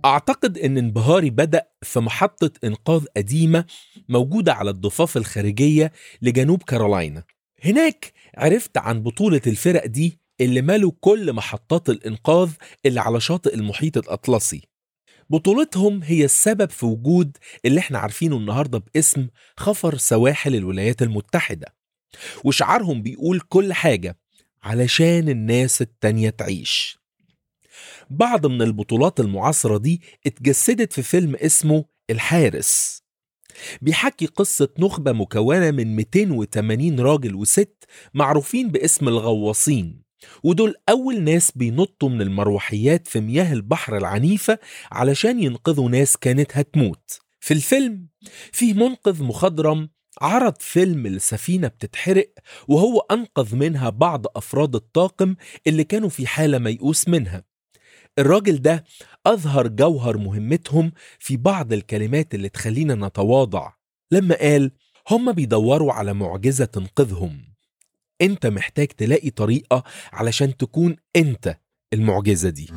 أعتقد إن انبهاري بدأ في محطة إنقاذ قديمة موجودة على الضفاف الخارجية لجنوب كارولاينا هناك عرفت عن بطولة الفرق دي اللي مالوا كل محطات الإنقاذ اللي على شاطئ المحيط الأطلسي بطولتهم هي السبب في وجود اللي احنا عارفينه النهاردة باسم خفر سواحل الولايات المتحدة وشعارهم بيقول كل حاجة علشان الناس التانية تعيش بعض من البطولات المعاصرة دي اتجسدت في فيلم اسمه الحارس بيحكي قصة نخبة مكونة من 280 راجل وست معروفين باسم الغواصين ودول أول ناس بينطوا من المروحيات في مياه البحر العنيفة علشان ينقذوا ناس كانت هتموت في الفيلم فيه منقذ مخضرم عرض فيلم السفينة بتتحرق وهو أنقذ منها بعض أفراد الطاقم اللي كانوا في حالة ميؤوس منها الراجل ده أظهر جوهر مهمتهم في بعض الكلمات اللي تخلينا نتواضع لما قال هم بيدوروا على معجزة تنقذهم انت محتاج تلاقي طريقة علشان تكون انت المعجزة دي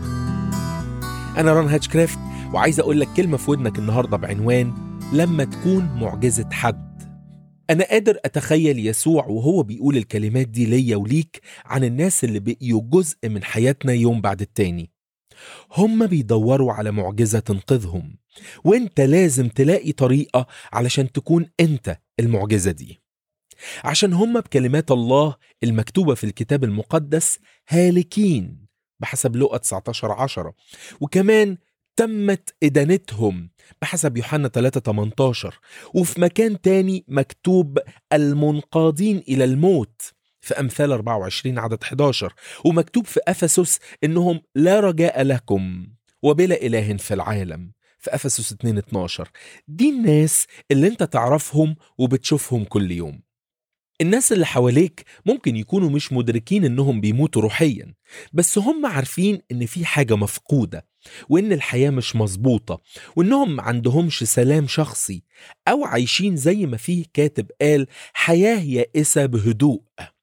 أنا ران هاتشكرافت وعايز أقول لك كلمة في ودنك النهاردة بعنوان لما تكون معجزة حد أنا قادر أتخيل يسوع وهو بيقول الكلمات دي ليا وليك عن الناس اللي بقيوا جزء من حياتنا يوم بعد التاني هم بيدوروا على معجزة تنقذهم وانت لازم تلاقي طريقة علشان تكون انت المعجزة دي عشان هم بكلمات الله المكتوبة في الكتاب المقدس هالكين بحسب لقى 19 عشرة وكمان تمت إدانتهم بحسب يوحنا 3 18 وفي مكان تاني مكتوب المنقادين إلى الموت في أمثال 24 عدد 11 ومكتوب في أفسس إنهم لا رجاء لكم وبلا إله في العالم في أفسس 2 12 دي الناس اللي انت تعرفهم وبتشوفهم كل يوم الناس اللي حواليك ممكن يكونوا مش مدركين انهم بيموتوا روحيا بس هم عارفين ان في حاجة مفقودة وان الحياة مش مظبوطة وانهم ما عندهمش سلام شخصي او عايشين زي ما فيه كاتب قال حياة يائسة بهدوء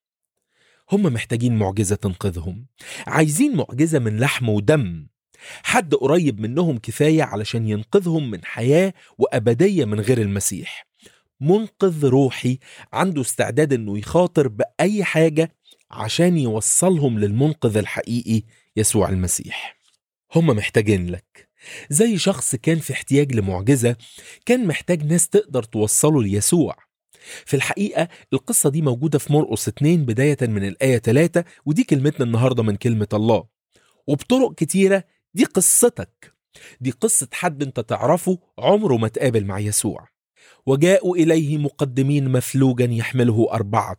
هم محتاجين معجزة تنقذهم عايزين معجزة من لحم ودم حد قريب منهم كفاية علشان ينقذهم من حياة وأبدية من غير المسيح منقذ روحي عنده استعداد انه يخاطر بأي حاجة عشان يوصلهم للمنقذ الحقيقي يسوع المسيح هم محتاجين لك زي شخص كان في احتياج لمعجزة كان محتاج ناس تقدر توصله ليسوع في الحقيقة القصة دي موجودة في مرقس 2 بداية من الآية 3 ودي كلمتنا النهاردة من كلمة الله وبطرق كتيرة دي قصتك دي قصة حد انت تعرفه عمره ما تقابل مع يسوع وجاءوا إليه مقدمين مفلوجا يحمله أربعة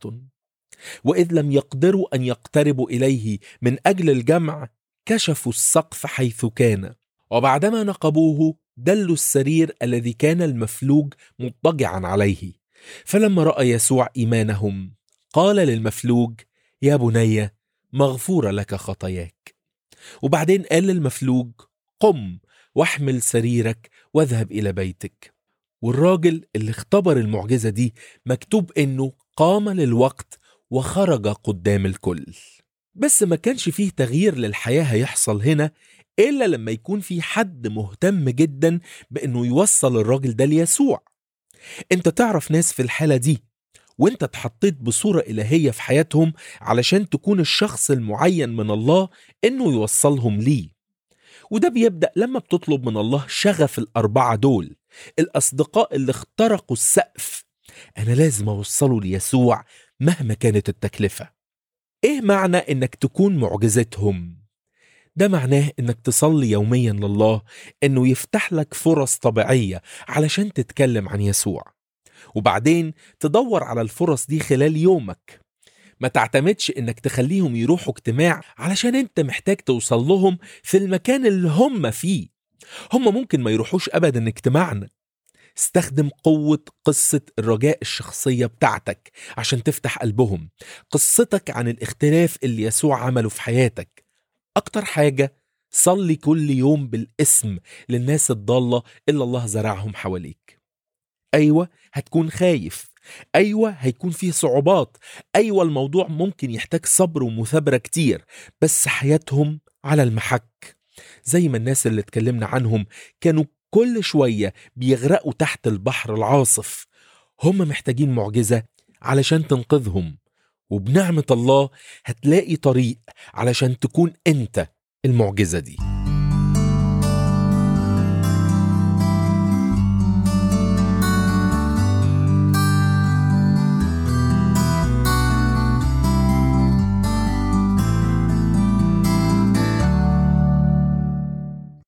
وإذ لم يقدروا أن يقتربوا إليه من أجل الجمع كشفوا السقف حيث كان وبعدما نقبوه دلوا السرير الذي كان المفلوج مضطجعا عليه فلما رأى يسوع إيمانهم قال للمفلوج يا بني مغفورة لك خطاياك وبعدين قال للمفلوج قم واحمل سريرك واذهب إلى بيتك والراجل اللي اختبر المعجزة دي مكتوب إنه قام للوقت وخرج قدام الكل بس ما كانش فيه تغيير للحياة هيحصل هنا إلا لما يكون في حد مهتم جدا بإنه يوصل الراجل ده ليسوع انت تعرف ناس في الحالة دي وانت اتحطيت بصورة إلهية في حياتهم علشان تكون الشخص المعين من الله إنه يوصلهم ليه وده بيبدأ لما بتطلب من الله شغف الأربعة دول الأصدقاء اللي اخترقوا السقف أنا لازم أوصله ليسوع مهما كانت التكلفة إيه معنى إنك تكون معجزتهم؟ ده معناه إنك تصلي يوميا لله إنه يفتح لك فرص طبيعية علشان تتكلم عن يسوع وبعدين تدور على الفرص دي خلال يومك ما تعتمدش إنك تخليهم يروحوا اجتماع علشان أنت محتاج توصل لهم في المكان اللي هم فيه هم ممكن ما يروحوش أبدا اجتماعنا استخدم قوة قصة الرجاء الشخصية بتاعتك عشان تفتح قلبهم قصتك عن الاختلاف اللي يسوع عمله في حياتك أكتر حاجة صلي كل يوم بالاسم للناس الضالة اللي الله زرعهم حواليك أيوة هتكون خايف أيوة هيكون فيه صعوبات أيوة الموضوع ممكن يحتاج صبر ومثابرة كتير بس حياتهم على المحك زي ما الناس اللي اتكلمنا عنهم كانوا كل شوية بيغرقوا تحت البحر العاصف هم محتاجين معجزة علشان تنقذهم وبنعمة الله هتلاقي طريق علشان تكون انت المعجزة دي